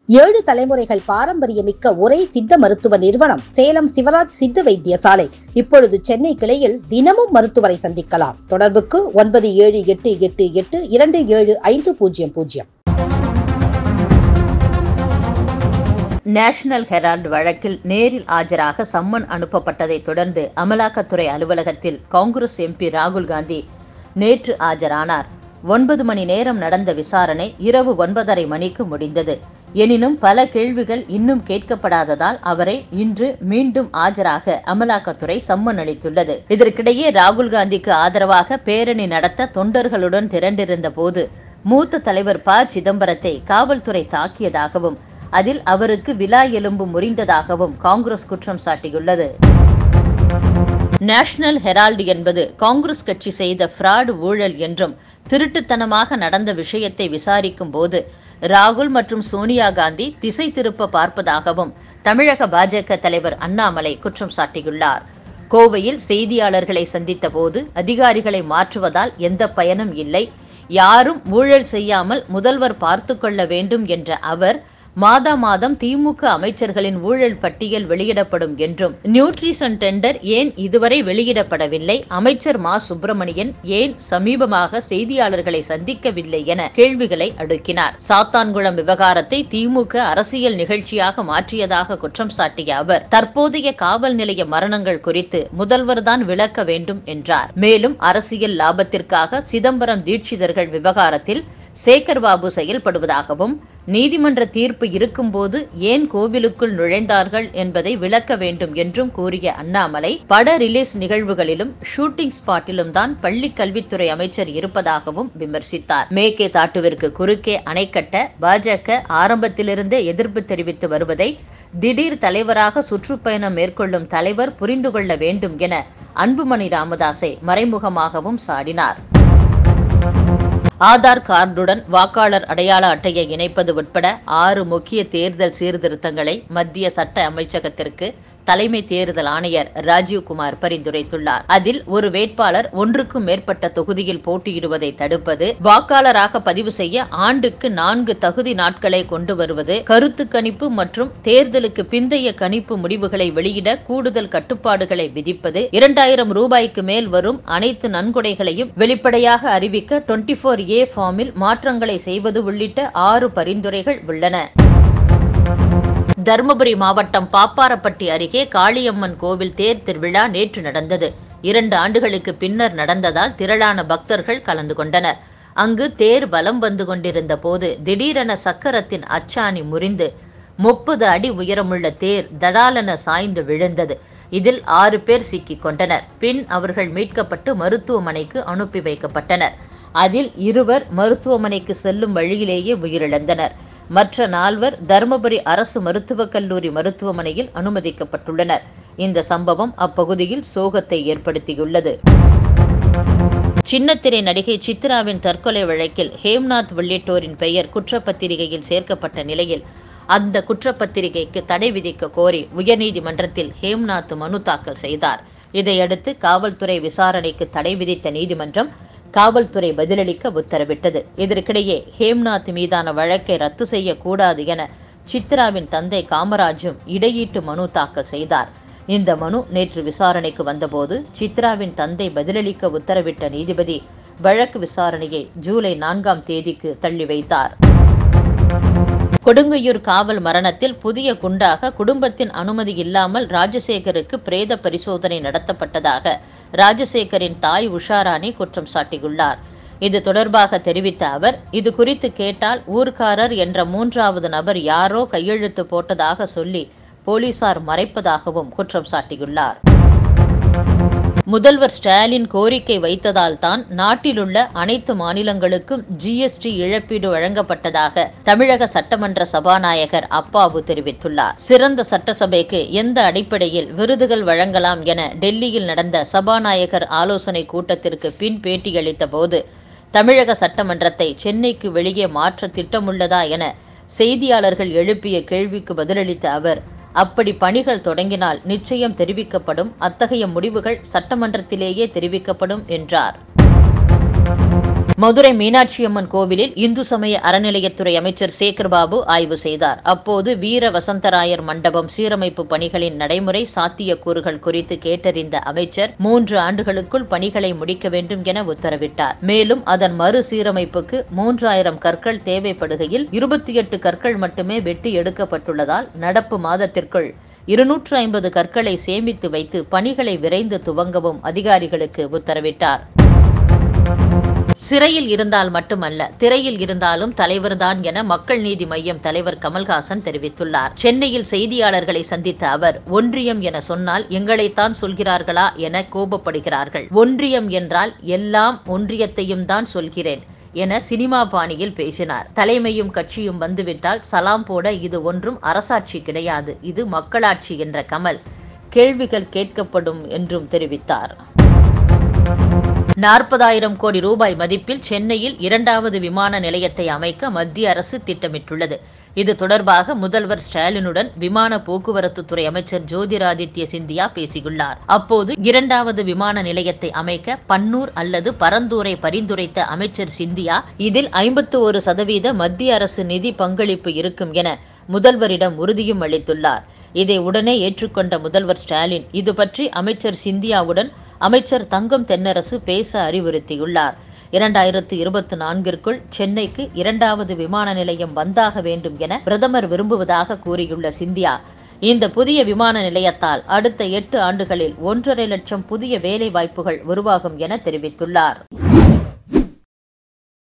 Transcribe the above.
ஏழு தலைமுறைகள் பாரம்பரியமிக்க ஒரே சித்த மருத்துவ நிறுவனம் சேலம் சிவராஜ் சித்த வைத்தியசாலை இப்பொழுது சென்னை கிளையில் தினமும் மருத்துவரை சந்திக்கலாம் தொடர்புக்கு ஒன்பது ஏழு எட்டு எட்டு எட்டு இரண்டு ஏழு ஐந்து பூஜ்ஜியம் பூஜ்ஜியம் நேஷனல் ஹெரால்டு வழக்கில் நேரில் ஆஜராக சம்மன் அனுப்பப்பட்டதைத் தொடர்ந்து அமலாக்கத்துறை அலுவலகத்தில் காங்கிரஸ் எம்பி ராகுல் காந்தி நேற்று ஆஜரானார் ஒன்பது மணி நேரம் நடந்த விசாரணை இரவு ஒன்பதரை மணிக்கு முடிந்தது எனினும் பல கேள்விகள் இன்னும் கேட்கப்படாததால் அவரை இன்று மீண்டும் ஆஜராக அமலாக்கத்துறை சம்மன் அளித்துள்ளது இதற்கிடையே ராகுல் காந்திக்கு ஆதரவாக பேரணி நடத்த தொண்டர்களுடன் திரண்டிருந்த போது மூத்த தலைவர் ப சிதம்பரத்தை காவல்துறை தாக்கியதாகவும் அதில் அவருக்கு விலா எலும்பு முறிந்ததாகவும் காங்கிரஸ் குற்றம் சாட்டியுள்ளது நேஷனல் ஹெரால்டு என்பது காங்கிரஸ் கட்சி செய்த ஃப்ராடு ஊழல் என்றும் திருட்டுத்தனமாக நடந்த விஷயத்தை விசாரிக்கும் போது ராகுல் மற்றும் சோனியா காந்தி திசை திருப்ப பார்ப்பதாகவும் தமிழக பாஜக தலைவர் அண்ணாமலை குற்றம் சாட்டியுள்ளார் கோவையில் செய்தியாளர்களை சந்தித்த போது அதிகாரிகளை மாற்றுவதால் எந்த பயனும் இல்லை யாரும் ஊழல் செய்யாமல் முதல்வர் பார்த்து கொள்ள வேண்டும் என்ற அவர் மாதா மாதம் திமுக அமைச்சர்களின் ஊழல் பட்டியல் வெளியிடப்படும் என்றும் நியூட்ரிஷன் டெண்டர் ஏன் இதுவரை வெளியிடப்படவில்லை அமைச்சர் மா சுப்பிரமணியன் ஏன் சமீபமாக செய்தியாளர்களை சந்திக்கவில்லை என கேள்விகளை அடுக்கினார் சாத்தான்குளம் விவகாரத்தை திமுக அரசியல் நிகழ்ச்சியாக மாற்றியதாக குற்றம் சாட்டிய அவர் தற்போதைய காவல் நிலைய மரணங்கள் குறித்து முதல்வர்தான் விளக்க வேண்டும் என்றார் மேலும் அரசியல் லாபத்திற்காக சிதம்பரம் தீட்சிதர்கள் விவகாரத்தில் சேகர்பாபு செயல்படுவதாகவும் நீதிமன்ற தீர்ப்பு இருக்கும்போது ஏன் கோவிலுக்குள் நுழைந்தார்கள் என்பதை விளக்க வேண்டும் என்றும் கூறிய அண்ணாமலை பட ரிலீஸ் நிகழ்வுகளிலும் ஷூட்டிங் ஸ்பாட்டிலும் தான் பள்ளி கல்வித்துறை அமைச்சர் இருப்பதாகவும் விமர்சித்தார் மேக்கே தாட்டுவிற்கு குறுக்கே அணை கட்ட பாஜக ஆரம்பத்திலிருந்தே எதிர்ப்பு தெரிவித்து வருவதை திடீர் தலைவராக சுற்றுப்பயணம் மேற்கொள்ளும் தலைவர் புரிந்து கொள்ள வேண்டும் என அன்புமணி ராமதாஸை மறைமுகமாகவும் சாடினார் ஆதார் கார்டுடன் வாக்காளர் அடையாள அட்டையை இணைப்பது உட்பட ஆறு முக்கிய தேர்தல் சீர்திருத்தங்களை மத்திய சட்ட அமைச்சகத்திற்கு தலைமை தேர்தல் ஆணையர் ராஜீவ்குமார் பரிந்துரைத்துள்ளார் அதில் ஒரு வேட்பாளர் ஒன்றுக்கும் மேற்பட்ட தொகுதியில் போட்டியிடுவதை தடுப்பது வாக்காளராக பதிவு செய்ய ஆண்டுக்கு நான்கு தகுதி நாட்களை கொண்டு வருவது கருத்து கணிப்பு மற்றும் தேர்தலுக்கு பிந்தைய கணிப்பு முடிவுகளை வெளியிட கூடுதல் கட்டுப்பாடுகளை விதிப்பது இரண்டாயிரம் ரூபாய்க்கு மேல் வரும் அனைத்து நன்கொடைகளையும் வெளிப்படையாக அறிவிக்க டுவெண்டி போர் ஏ ஃபார்மில் மாற்றங்களை செய்வது உள்ளிட்ட ஆறு பரிந்துரைகள் உள்ளன தருமபுரி மாவட்டம் பாப்பாரப்பட்டி அருகே காளியம்மன் கோவில் தேர் திருவிழா நேற்று நடந்தது இரண்டு ஆண்டுகளுக்கு பின்னர் நடந்ததால் திரளான பக்தர்கள் கலந்து கொண்டனர் அங்கு தேர் பலம் வந்து கொண்டிருந்த போது திடீரென சக்கரத்தின் அச்சாணி முறிந்து முப்பது அடி உயரமுள்ள தேர் தடாலென சாய்ந்து விழுந்தது இதில் ஆறு பேர் சிக்கிக் கொண்டனர் பின் அவர்கள் மீட்கப்பட்டு மருத்துவமனைக்கு அனுப்பி வைக்கப்பட்டனர் அதில் இருவர் மருத்துவமனைக்கு செல்லும் வழியிலேயே உயிரிழந்தனர் மற்ற நால்வர் தருமபுரி அரசு மருத்துவக் கல்லூரி மருத்துவமனையில் அனுமதிக்கப்பட்டுள்ளனர் இந்த சம்பவம் அப்பகுதியில் சோகத்தை ஏற்படுத்தியுள்ளது சின்னத்திரை நடிகை சித்ராவின் தற்கொலை வழக்கில் ஹேம்நாத் உள்ளிட்டோரின் பெயர் குற்றப்பத்திரிகையில் சேர்க்கப்பட்ட நிலையில் அந்த குற்றப்பத்திரிகைக்கு தடை விதிக்க கோரி உயர்நீதிமன்றத்தில் ஹேம்நாத் மனு தாக்கல் செய்தார் இதையடுத்து காவல்துறை விசாரணைக்கு தடை விதித்த நீதிமன்றம் காவல்துறை பதிலளிக்க உத்தரவிட்டது இதற்கிடையே ஹேம்நாத் மீதான வழக்கை ரத்து செய்யக்கூடாது என சித்ராவின் தந்தை காமராஜும் இடையீட்டு மனு தாக்கல் செய்தார் இந்த மனு நேற்று விசாரணைக்கு வந்தபோது சித்ராவின் தந்தை பதிலளிக்க உத்தரவிட்ட நீதிபதி வழக்கு விசாரணையை ஜூலை நான்காம் தேதிக்கு தள்ளி வைத்தார் கொடுங்கையூர் காவல் மரணத்தில் புதிய குண்டாக குடும்பத்தின் அனுமதி இல்லாமல் ராஜசேகருக்கு பிரேத பரிசோதனை நடத்தப்பட்டதாக ராஜசேகரின் தாய் உஷாராணி குற்றம் சாட்டியுள்ளார் இது தொடர்பாக தெரிவித்த அவர் இது குறித்து கேட்டால் ஊர்க்காரர் என்ற மூன்றாவது நபர் யாரோ கையெழுத்து போட்டதாக சொல்லி போலீசார் மறைப்பதாகவும் குற்றம் சாட்டியுள்ளார் முதல்வர் ஸ்டாலின் கோரிக்கை வைத்ததால் தான் நாட்டிலுள்ள அனைத்து மாநிலங்களுக்கும் ஜிஎஸ்டி இழப்பீடு வழங்கப்பட்டதாக தமிழக சட்டமன்ற சபாநாயகர் அப்பாவு தெரிவித்துள்ளார் சிறந்த சட்டசபைக்கு எந்த அடிப்படையில் விருதுகள் வழங்கலாம் என டெல்லியில் நடந்த சபாநாயகர் ஆலோசனை கூட்டத்திற்கு பின் பேட்டியளித்த போது தமிழக சட்டமன்றத்தை சென்னைக்கு வெளியே மாற்ற திட்டமுள்ளதா என செய்தியாளர்கள் எழுப்பிய கேள்விக்கு பதிலளித்த அவர் அப்படி பணிகள் தொடங்கினால் நிச்சயம் தெரிவிக்கப்படும் அத்தகைய முடிவுகள் சட்டமன்றத்திலேயே தெரிவிக்கப்படும் என்றார் மதுரை மீனாட்சியம்மன் கோவிலில் இந்து சமய அறநிலையத்துறை அமைச்சர் சேகர்பாபு ஆய்வு செய்தார் அப்போது வீர வசந்தராயர் மண்டபம் சீரமைப்பு பணிகளின் நடைமுறை சாத்தியக்கூறுகள் குறித்து கேட்டறிந்த அமைச்சர் மூன்று ஆண்டுகளுக்குள் பணிகளை முடிக்க வேண்டும் என உத்தரவிட்டார் மேலும் அதன் மறு சீரமைப்புக்கு மூன்றாயிரம் கற்கள் தேவைப்படுகையில் இருபத்தி எட்டு கற்கள் மட்டுமே வெட்டி எடுக்கப்பட்டுள்ளதால் நடப்பு மாதத்திற்குள் இருநூற்று ஐம்பது கற்களை சேமித்து வைத்து பணிகளை விரைந்து துவங்கவும் அதிகாரிகளுக்கு உத்தரவிட்டார் சிறையில் இருந்தால் மட்டுமல்ல திரையில் இருந்தாலும் தலைவர்தான் என மக்கள் நீதி மய்யம் தலைவர் கமல்ஹாசன் தெரிவித்துள்ளார் சென்னையில் செய்தியாளர்களை சந்தித்த அவர் ஒன்றியம் என சொன்னால் எங்களைத்தான் சொல்கிறார்களா என கோபப்படுகிறார்கள் ஒன்றியம் என்றால் எல்லாம் ஒன்றியத்தையும் தான் சொல்கிறேன் என சினிமா பாணியில் பேசினார் தலைமையும் கட்சியும் வந்துவிட்டால் சலாம் போட இது ஒன்றும் அரசாட்சி கிடையாது இது மக்களாட்சி என்ற கமல் கேள்விகள் கேட்கப்படும் என்றும் தெரிவித்தார் நாற்பதாயிரம் கோடி ரூபாய் மதிப்பில் சென்னையில் இரண்டாவது விமான நிலையத்தை அமைக்க மத்திய அரசு திட்டமிட்டுள்ளது இது தொடர்பாக முதல்வர் ஸ்டாலினுடன் விமான போக்குவரத்து துறை அமைச்சர் ஜோதிராதித்ய சிந்தியா பேசியுள்ளார் அப்போது இரண்டாவது விமான நிலையத்தை அமைக்க பன்னூர் அல்லது பரந்தூரை பரிந்துரைத்த அமைச்சர் சிந்தியா இதில் ஐம்பத்து ஒரு சதவீத மத்திய அரசு நிதி பங்களிப்பு இருக்கும் என முதல்வரிடம் உறுதியும் அளித்துள்ளார் இதை உடனே ஏற்றுக்கொண்ட முதல்வர் ஸ்டாலின் இது பற்றி அமைச்சர் சிந்தியாவுடன் அமைச்சர் தங்கம் தென்னரசு பேச அறிவுறுத்தியுள்ளார் இரண்டாயிரத்து இருபத்தி நான்கிற்குள் சென்னைக்கு இரண்டாவது விமான நிலையம் வந்தாக வேண்டும் என பிரதமர் விரும்புவதாக கூறியுள்ள சிந்தியா இந்த புதிய விமான நிலையத்தால் அடுத்த எட்டு ஆண்டுகளில் ஒன்றரை லட்சம் புதிய வேலை வாய்ப்புகள் உருவாகும் என தெரிவித்துள்ளார்